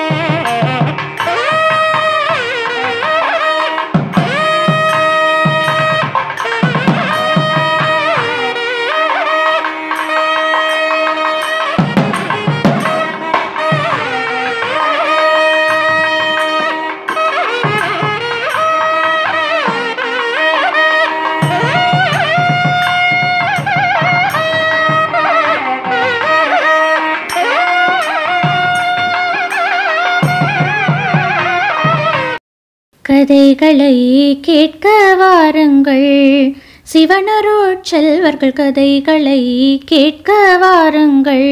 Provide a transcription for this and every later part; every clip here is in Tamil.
கதைகளை கேட்க வாருங்கள் சிவனருட் செல்வர்கள் கதைகளை கேட்க வாருங்கள்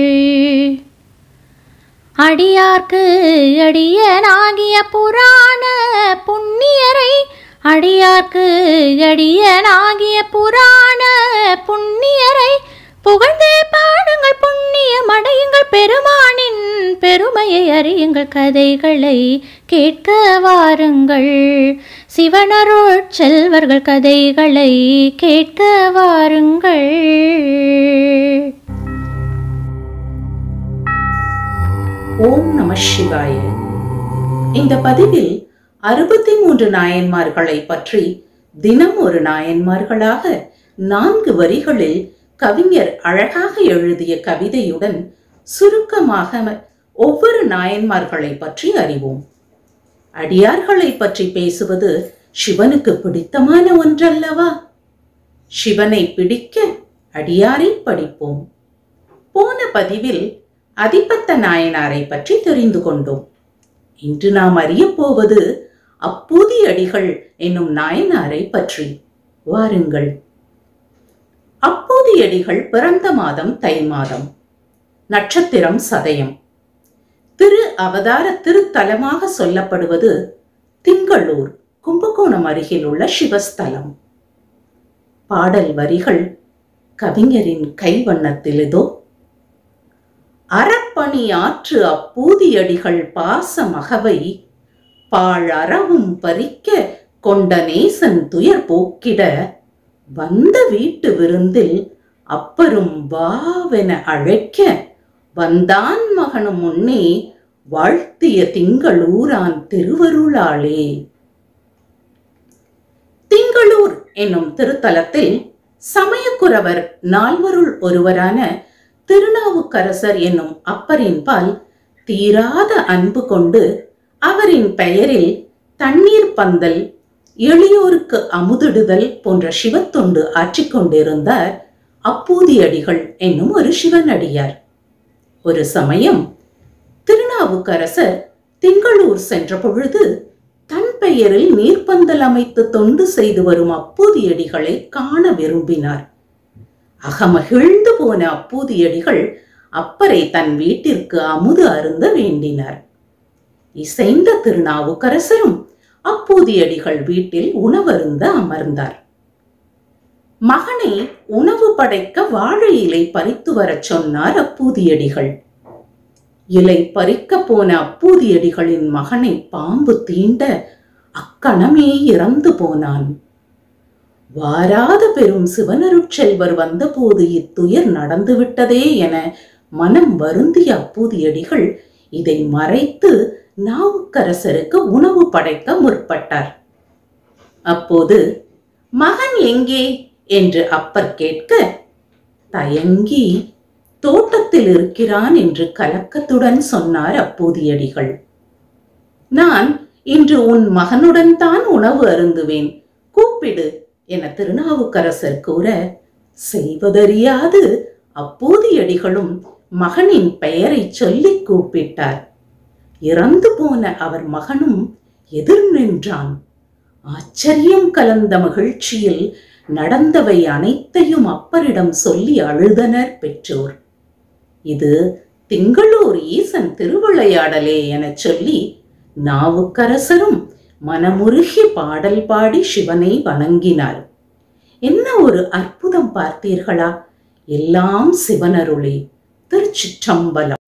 அடியார்க்கு அடியனாகிய புராண புண்ணியரை அடியார்க்கு அடியனாகிய புராண புண்ணியரை புகழ்ந்தே பாடுங்கள் புண்ணியம் அடையுங்கள் பெருமானின் பெருமையை அறியுங்கள் கதைகளை கேட்க வாருங்கள் சிவனருட் செல்வர்கள் கதைகளை கேட்க வாருங்கள் ஓம் நம சிவாய இந்த பதிவில் அறுபத்தி மூன்று நாயன்மார்களை பற்றி தினம் ஒரு நாயன்மார்களாக நான்கு வரிகளில் கவிஞர் அழகாக எழுதிய கவிதையுடன் சுருக்கமாக ஒவ்வொரு நாயன்மார்களை பற்றி அறிவோம் அடியார்களை பற்றி பேசுவது சிவனுக்கு பிடித்தமான ஒன்றல்லவா சிவனை பிடிக்க அடியாரை படிப்போம் போன பதிவில் அதிபத்த நாயனாரை பற்றி தெரிந்து கொண்டோம் இன்று நாம் அறியப் போவது அப்பூதி அடிகள் என்னும் நாயனாரை பற்றி வாருங்கள் அப்பூதி அடிகள் பிறந்த மாதம் தை மாதம் நட்சத்திரம் சதயம் திரு அவதார திருத்தலமாக சொல்லப்படுவது திங்களூர் கும்பகோணம் அருகில் உள்ள சிவஸ்தலம் பாடல் வரிகள் கவிஞரின் கைவண்ணத்தில் இதோ அறப்பணி ஆற்று அப்பூதியடிகள் பாச மகவை பாழறவும் பறிக்க கொண்ட நேசன் துயர் போக்கிட வந்த வீட்டு விருந்தில் அப்பரும் வாவென அழைக்க வந்தான் மகனும் முன்னே வாழ்த்திய திங்களூரான் திருவருளாளே திங்களூர் என்னும் திருத்தலத்தில் சமயக்குறவர் நால்வருள் ஒருவரான திருநாவுக்கரசர் என்னும் அப்பரின் பால் தீராத அன்பு கொண்டு அவரின் பெயரில் தண்ணீர் பந்தல் எளியோருக்கு அமுதிடுதல் போன்ற சிவத்தொண்டு ஆற்றிக் கொண்டிருந்தார் அப்பூதியடிகள் என்னும் ஒரு சிவனடியார் ஒரு சமயம் திருநாவுக்கரசர் திங்களூர் சென்ற பொழுது தன் பெயரில் நீர்ப்பந்தல் அமைத்து தொண்டு செய்து வரும் அப்பூதியடிகளை காண விரும்பினார் அகமகிழ்ந்து போன அப்பூதியடிகள் அப்பரை தன் வீட்டிற்கு அமுது அருந்த வேண்டினார் இசைந்த திருநாவுக்கரசரும் அப்பூதியடிகள் வீட்டில் உணவருந்த அமர்ந்தார் மகனை உணவு படைக்க வாழை இலை பறித்து வரச் சொன்னார் அப்பூதியடிகள் இலை பறிக்க போன அப்பூதியடிகளின் மகனை பாம்பு தீண்ட அக்கணமே இறந்து போனான் வாராத பெரும் சிவனருட்செல்வர் வந்தபோது இத்துயர் நடந்துவிட்டதே என மனம் வருந்திய அப்பூதியடிகள் இதை மறைத்து நாவுக்கரசருக்கு உணவு படைக்க முற்பட்டார் அப்போது மகன் எங்கே என்று அப்பர் கேட்க தயங்கி தோட்டத்தில் இருக்கிறான் என்று கலக்கத்துடன் சொன்னார் அப்பூதியடிகள் நான் இன்று உன் மகனுடன் தான் உணவு அருந்துவேன் கூப்பிடு என திருநாவுக்கரசர் கூற செய்வதறியாது அப்பூதியடிகளும் மகனின் பெயரை சொல்லி கூப்பிட்டார் இறந்து போன அவர் மகனும் எதிர் நின்றான் ஆச்சரியம் கலந்த மகிழ்ச்சியில் நடந்தவை அனைத்தையும் அப்பரிடம் சொல்லி அழுதனர் பெற்றோர் இது திங்களூர் ஈசன் திருவிளையாடலே எனச் சொல்லி நாவுக்கரசரும் மனமுருகி பாடல் பாடி சிவனை வணங்கினார் என்ன ஒரு அற்புதம் பார்த்தீர்களா எல்லாம் சிவனருளே திருச்சிற்றம்பலம்